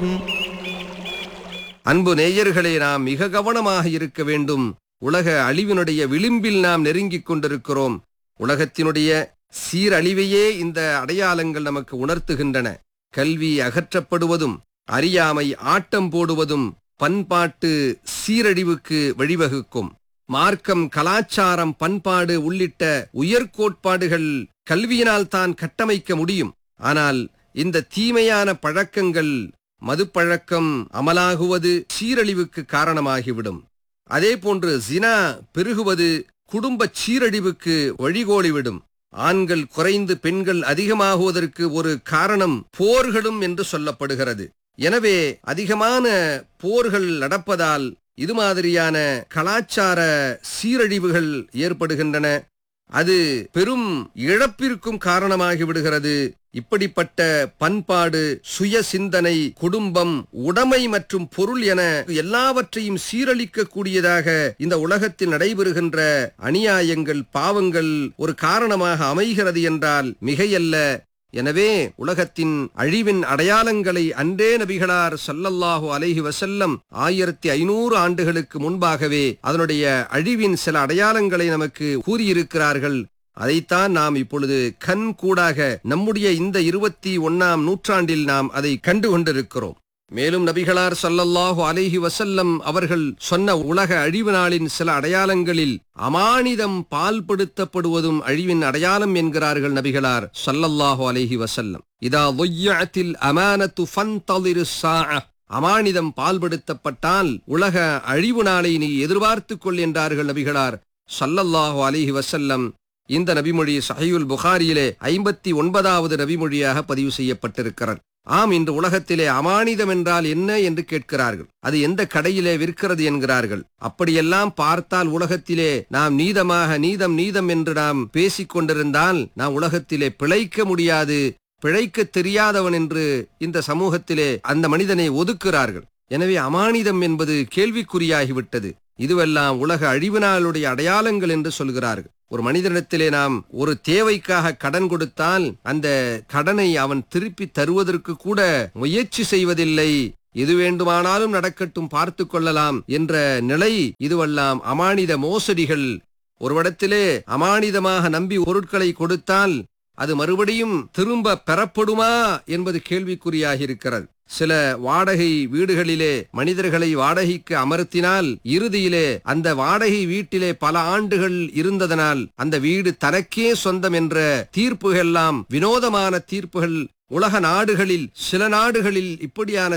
அன்பு நேயர்களே நாம் மிக கவனமாக இருக்க வேண்டும் உலக அழிவினுடைய விளிம்பில் நாம் நெருங்கிக் கொண்டிருக்கிறோம் உலகத்தினுடைய சீரழிவையே இந்த அடையாளங்கள் நமக்கு உணர்த்துகின்றன கல்வி அகற்றப்படுவதும் அறியாமை ஆட்டம் போடுவதும் பண்பாட்டு சீரழிவுக்கு வழிவகுக்கும் மார்க்கம் கலாச்சாரம் பண்பாடு உள்ளிட்ட உயர்கோட்பாடுகள் கல்வியினால் தான் கட்டமைக்க முடியும் ஆனால் இந்த தீமையான பழக்கங்கள் மதுப்பழக்கம் அமலாகுவது சீரழிவுக்கு காரணமாகிவிடும் அதேபோன்று ஜினா பெருகுவது குடும்ப சீரழிவுக்கு வழிகோலிவிடும் ஆண்கள் குறைந்து பெண்கள் அதிகமாகுவதற்கு ஒரு காரணம் போர்களும் என்று சொல்லப்படுகிறது எனவே அதிகமான போர்கள் நடப்பதால் இது மாதிரியான கலாச்சார சீரழிவுகள் ஏற்படுகின்றன அது பெரும் இழப்பிற்கும் காரணமாகி விடுகிறது இப்படிப்பட்ட பண்பாடு சுய சிந்தனை குடும்பம் உடைமை மற்றும் பொருள் என எல்லாவற்றையும் சீரழிக்க கூடியதாக இந்த உலகத்தில் நடைபெறுகின்ற அநியாயங்கள் பாவங்கள் ஒரு காரணமாக அமைகிறது என்றால் மிகையல்ல எனவே உலகத்தின் அழிவின் அடையாளங்களை அன்றே நபிகளார் ஸல்லல்லாஹு அலைஹி வஸல்லம் ஆயிரத்தி ஐநூறு ஆண்டுகளுக்கு முன்பாகவே அதனுடைய அழிவின் சில அடையாளங்களை நமக்கு கூறியிருக்கிறார்கள் அதைத்தான் நாம் இப்பொழுது கண் கூடாக நம்முடைய இந்த இருபத்தி ஒன்னாம் நூற்றாண்டில் நாம் அதை கண்டு கொண்டிருக்கிறோம் மேலும் நபிகளார் ஸல்லல்லாஹு அலைஹி வஸல்லம் அவர்கள் சொன்ன உலக அழிவு நாளின் சில அடையாளங்களில் அமானிதம் பால்படுத்தப்படுவதும் அழிவின் அடையாளம் என்கிறார்கள் நபிகளார் ஸல்லல்லாஹு அலைஹி வஸல்லம் இதா ضيعتில் அமானத்து ஃபன்தலிரு ஸாஅ அமானிதம் பால்படுத்தப்பட்டால் உலக அழிவு நாளை நீ எதிர்பார்த்துக் கொள் என்றார்கள் நபிகளார் ஸல்லல்லாஹு அலைஹி வஸல்லம் இந்த நபிமொழி சஹீயுல் புகாரியிலே ஐம்பத்தி ஒன்பதாவது நபிமொழியாக பதிவு செய்யப்பட்டிருக்கிறது ஆம் இன்று உலகத்திலே அமானிதம் என்றால் என்ன என்று கேட்கிறார்கள் அது எந்த கடையிலே விற்கிறது என்கிறார்கள் அப்படியெல்லாம் பார்த்தால் உலகத்திலே நாம் நீதமாக நீதம் நீதம் என்று நாம் பேசிக் கொண்டிருந்தால் நாம் உலகத்திலே பிழைக்க முடியாது பிழைக்க தெரியாதவன் என்று இந்த சமூகத்திலே அந்த மனிதனை ஒதுக்குகிறார்கள் எனவே அமானிதம் என்பது கேள்விக்குறியாகிவிட்டது இதுவெல்லாம் உலக அழிவு நாளுடைய அடையாளங்கள் என்று சொல்கிறார்கள் ஒரு மனிதனிடத்திலே நாம் ஒரு தேவைக்காக கடன் கொடுத்தால் அந்த கடனை அவன் திருப்பி தருவதற்கு கூட முயற்சி செய்வதில்லை எது வேண்டுமானாலும் நடக்கட்டும் பார்த்து கொள்ளலாம் என்ற நிலை இதுவெல்லாம் அமானித மோசடிகள் ஒருவிடத்திலே அமானிதமாக நம்பி பொருட்களை கொடுத்தால் அது மறுபடியும் திரும்ப பெறப்படுமா என்பது கேள்விக்குறியாகி இருக்கிறது சில வாடகை வீடுகளிலே மனிதர்களை வாடகைக்கு அமர்த்தினால் இறுதியிலே அந்த வாடகை வீட்டிலே பல ஆண்டுகள் இருந்ததனால் அந்த வீடு தனக்கே சொந்தம் என்ற தீர்ப்புகள் எல்லாம் வினோதமான தீர்ப்புகள் உலக நாடுகளில் சில நாடுகளில் இப்படியான